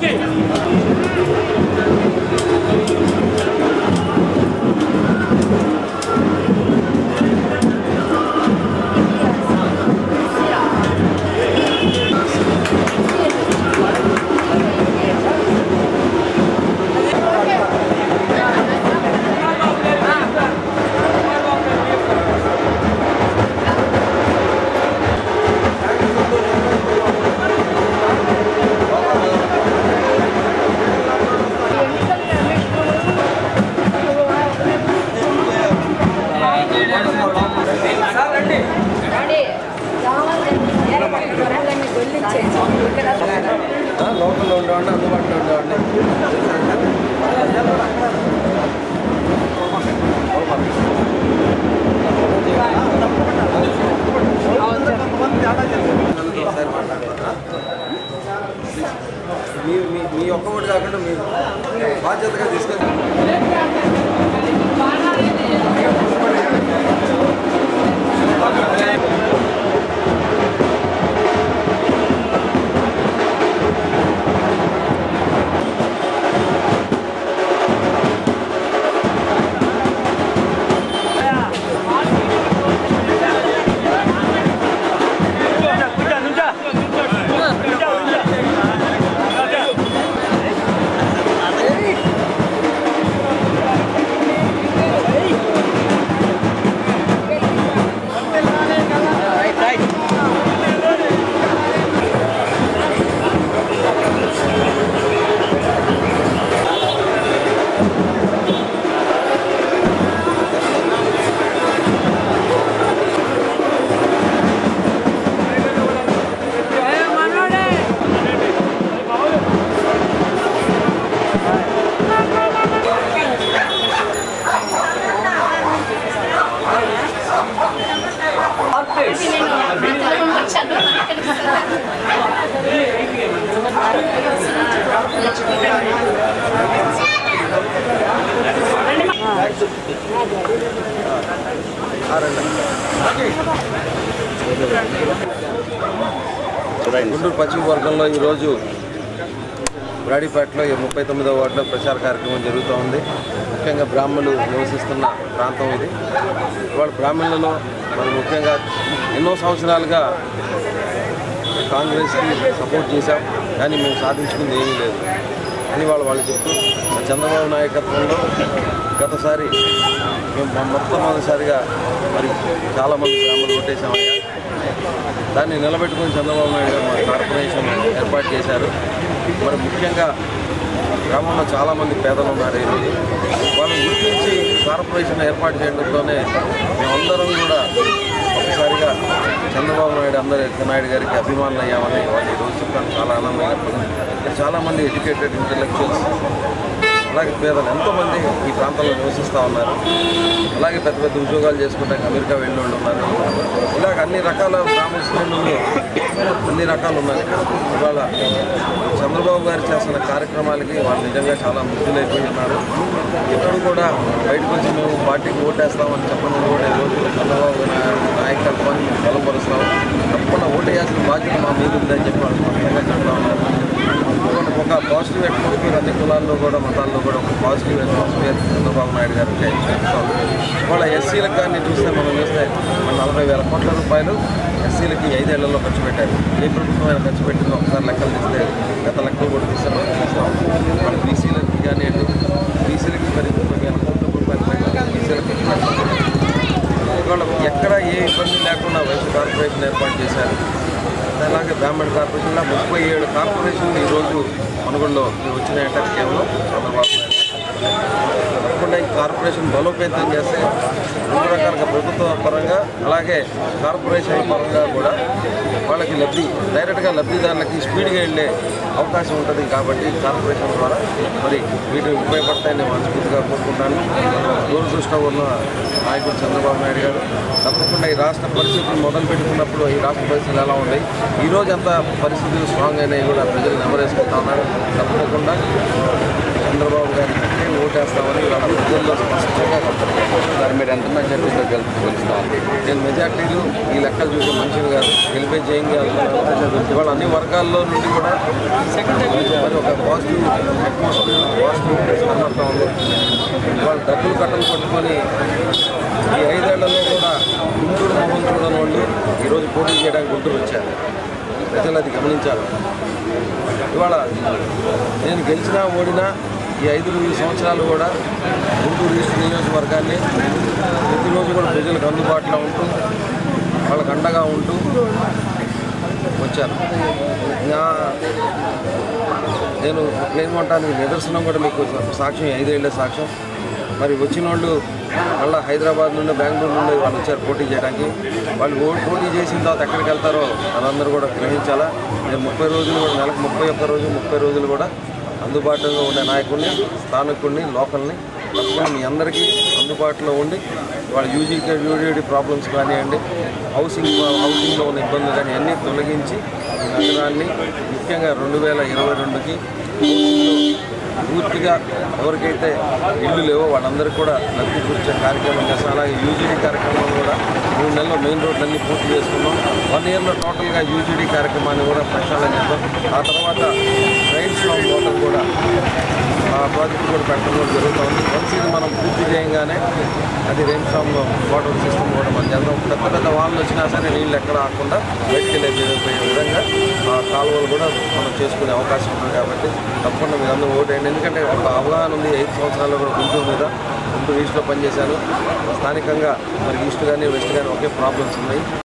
లోకల్లో ఉండేవాడిని అందుబాటులో ఉండేవాడిని ఒకసారి మాట్లాడతారా? మీ మీ మీ ఒక్క ఓటు కాకుండా మీరు బాధ్యతగా తీసుకొని గుంటూరు పశ్చిమ వర్గంలో ఈరోజు బ్రాడీపేటలో ఈ ముప్పై తొమ్మిదవ వార్డులో ప్రచార కార్యక్రమం జరుగుతూ ఉంది ముఖ్యంగా బ్రాహ్మణులు నివసిస్తున్న ప్రాంతం ఇది ఇవాళ బ్రాహ్మణులలో మరి ముఖ్యంగా ఎన్నో సంవత్సరాలుగా కాంగ్రెస్కి సపోర్ట్ చేశాం కానీ మేము సాధించుకుంది ఏమీ లేదు అని వాళ్ళు వాళ్ళు చెప్తూ మా చంద్రబాబు నాయకత్వంలో గతసారి మేము మొ- మొట్టమొదటిసారిగా మరి చాలామంది గ్రామాలు ఓటేసామయ్యా దాన్ని నిలబెట్టుకుని చంద్రబాబు నాయుడు గారు మన కార్పొరేషన్ ఏర్పాటు చేశారు మరి ముఖ్యంగా గ్రామంలో చాలామంది పేదలు ఉన్నారు ఈరోజు వాళ్ళని గుర్తించి కార్పొరేషన్ ఏర్పాటు చేయడంతోనే మేమందరం కూడా ఒకసారిగా చంద్రబాబు నాయుడు అందరి నాయుడు గారికి అభిమానులు అయ్యామని వాళ్ళు ఈరోజు చెప్తాను చాలా ఆనందంగా ఉంది. ఇక్కడ చాలామంది ఎడ్యుకేటెడ్ ఇంటలెక్చువల్స్ అలాగే పేదలు ఎంతోమంది ఈ ప్రాంతంలో నివసిస్తూ ఉన్నారు అలాగే పెద్ద పెద్ద ఉద్యోగాలు చేసుకుంటాక అమెరికా వెళ్ళి వాళ్ళు ఉన్నారు ఇలాగ అన్ని రకాల గ్రామ శ్రేణులు అన్ని రకాలు ఉన్నారు ఇవాళ చంద్రబాబు గారు చేస్తున్న కార్యక్రమాలకి వాళ్ళు నిజంగా చాలా ముగ్ధులైపోయి ఉన్నారు ఎప్పుడు కూడా బయటకు వచ్చి మేము పార్టీకి ఓటేస్తామని చెప్పని కూడా ఈరోజు చంద్రబాబు నాయుడు నాయకత్వాన్ని మేము బలపరుస్తాం తప్పకుండా ఓటేయాల్సిన బాధ్యత మా మీద ఉందని చెప్పి వాళ్ళు స్పష్టంగా చెప్తా ఉన్నారు ఒక- ఒక పాజిటివ్ అట్మాస్ఫియర్ అన్ని కులాల్లో కూడా మతాల్లో కూడా ఒక పాజిటివ్ అట్మాస్ఫియర్ చంద్రబాబు నాయుడు గారు చేస్తాం వాళ్ళ ఎస్సీలకు కానీ చూస్తే మనం చూస్తే మన నలభై వేల కోట్ల రూపాయలు ఎస్సీలకి ఐదేళ్లలో ఖర్చు పెట్టారు ఏ ప్రభుత్వం అయినా ఖర్చు పెట్టిందో ఒకసారి లెక్కలు తీస్తే గత లెక్కలు కూడా తీస్తే మనం చూస్తాం మన బీసీలకి కానీ అటు బీసీలకి మరి ముప్పై వేల కోట్ల రూపాయలు పైగా బీసీలకు ఖర్చు పెట్టారు ఇవాళ ఎక్కడ ఏ ఇబ్బంది లేకుండా వైద్య కార్పొరేషన్ ఏర్పాటు చేశారు అలాగే బ్రాహ్మణ కార్పొరేషన్లో ముప్పై ఏడు కార్పొరేషన్లు ఈరోజు మనుగడలో వచ్చినాయంటే అది కేవలం చంద్రబాబు నాయుడు తప్పకుండా ఈ కార్పొరేషన్ బలోపేతం చేస్తే రెండు రకాలుగా ప్రభుత్వ పరంగా అలాగే కార్పొరేషన్ పరంగా కూడా వాళ్ళకి లబ్ధి డైరెక్ట్గా లబ్ధిదారులకి స్పీడ్గా వెళ్ళే అవకాశం ఉంటుంది కాబట్టి కార్పొరేషన్ ద్వారా మరి వీటిని ఉపయోగపడతాయని మనస్ఫూర్తిగా కోరుకుంటాను దూరదృష్టం ఉన్న నాయకుడు చంద్రబాబు నాయుడు గారు తప్పకుండా ఈ రాష్ట్ర పరిస్థితులు మొదలు పెట్టుకున్నప్పుడు ఈ రాష్ట్ర పరిస్థితులు ఎలా ఉన్నాయి ఈ రోజు అంత పరిస్థితులు స్ట్రాంగ్ అయినాయి కూడా ప్రజలు నెమరేసుకుంటా ఉన్నారు తప్పకుండా చంద్రబాబు గారికి ఓటు ఓటేస్తామని అభివృద్ధిలో స్పష్టంగా కనపడుతుంది సార్ మీరు ఎంత మెజార్టీతో గెలుపు గెలుస్తాం నేను మెజార్టీలు ఈ లెక్కలు చూసే మనిషిని కాదు గెలిపే చేయంగా ఇవాళ అన్ని వర్గాల్లో నుండి కూడా మరి ఒక పాజిటివ్ అట్మాస్ఫియర్ పాజిటివ్ ప్లేస్ కనబడతా ఉంది ఇవాళ డబ్బులు కట్టలు పట్టుకొని ఈ ఐదేళ్లలో కూడా గుంటూరు మొహం చూడని వాళ్ళు ఈరోజు పోటీ చేయడానికి గుంటూరు వచ్చారు ప్రజలు అది గమనించాలి ఇవాళ నేను గెలిచినా ఓడినా ఈ ఐదు ఈ సంవత్సరాలు కూడా గుంటూరు ఈస్ట్ నియోజకవర్గాన్ని ప్రతిరోజు కూడా ప్రజలకు అందుబాటులో ఉంటూ వాళ్ళకు అండగా ఉంటూ వచ్చాను నా నేను ఏమంటానికి నిదర్శనం కూడా మీకు సాక్ష్యం ఈ ఐదేళ్ల సాక్ష్యం మరి వచ్చిన వాళ్ళు మళ్ళీ హైదరాబాద్ నుండి బెంగళూరు నుండి వాళ్ళు వచ్చారు పోటీ చేయడానికి వాళ్ళు ఓ- పోటీ చేసిన తర్వాత ఎక్కడికి వెళ్తారో వాళ్ళందరూ కూడా గ్రహించాలా నేను ముప్పై రోజులు కూడా నెలకు ముప్పై ఒక్క రోజు ముప్పై రోజులు కూడా అందుబాటులో ఉండే నాయకుడిని స్థానికుడిని లోకల్ని తప్పకుండా మీ అందరికీ అందుబాటులో ఉండి వాళ్ళ యూజీకే యూజీడీ ప్రాబ్లమ్స్ కానివ్వండి హౌసింగ్ హౌసింగ్లో ఉన్న ఇబ్బందులు కానీ అన్నీ తొలగించి ఈ నగరాన్ని ముఖ్యంగా రెండు వేల ఇరవై రెండుకి పూర్తిగా ఎవరికైతే ఇల్లు లేవో వాళ్ళందరికీ కూడా లబ్ధి కూర్చే కార్యక్రమం చేస్తాం అలాగే యూజీడీ కార్యక్రమం కూడా మూడు నెలల్లో మెయిన్ రోడ్లన్నీ పూర్తి చేసుకున్నాం వన్ ఇయర్లో టోటల్గా యూజీడీ కార్యక్రమాన్ని కూడా ప్రక్షాళన చేద్దాం ఆ తర్వాత రైన్ స్లామ్ వాటర్ కూడా ఆ ప్రాజెక్ట్ కూడా పెట్టడం కూడా జరుగుతుంది వన్స్ ఇది మనం పూర్తి చేయగానే అది రెయిన్ స్టామ్ వాటర్ సిస్టమ్ కూడా మనం చేద్దాం పెద్ద పెద్ద వాళ్ళు వచ్చినా సరే నీళ్ళు ఎక్కడ ఆకుండా బయటికి వెళ్ళిపోయే విధంగా ఆ కాలువలు కూడా మనం చేసుకునే అవకాశం ఉంది కాబట్టి తప్పకుండా మీరు అందరూ ఓటేయండి ఎందుకంటే ఒక అవగాహన ఉంది ఐదు సంవత్సరాల్లో కూడా గుంటూరు మీద గుంటూరు ఈస్ట్లో పనిచేశాను స్థానికంగా మరి ఈస్ట్ కానీ వెస్ట్ కానీ ఒకే ప్రాబ్లమ్స్ ఉన్నాయి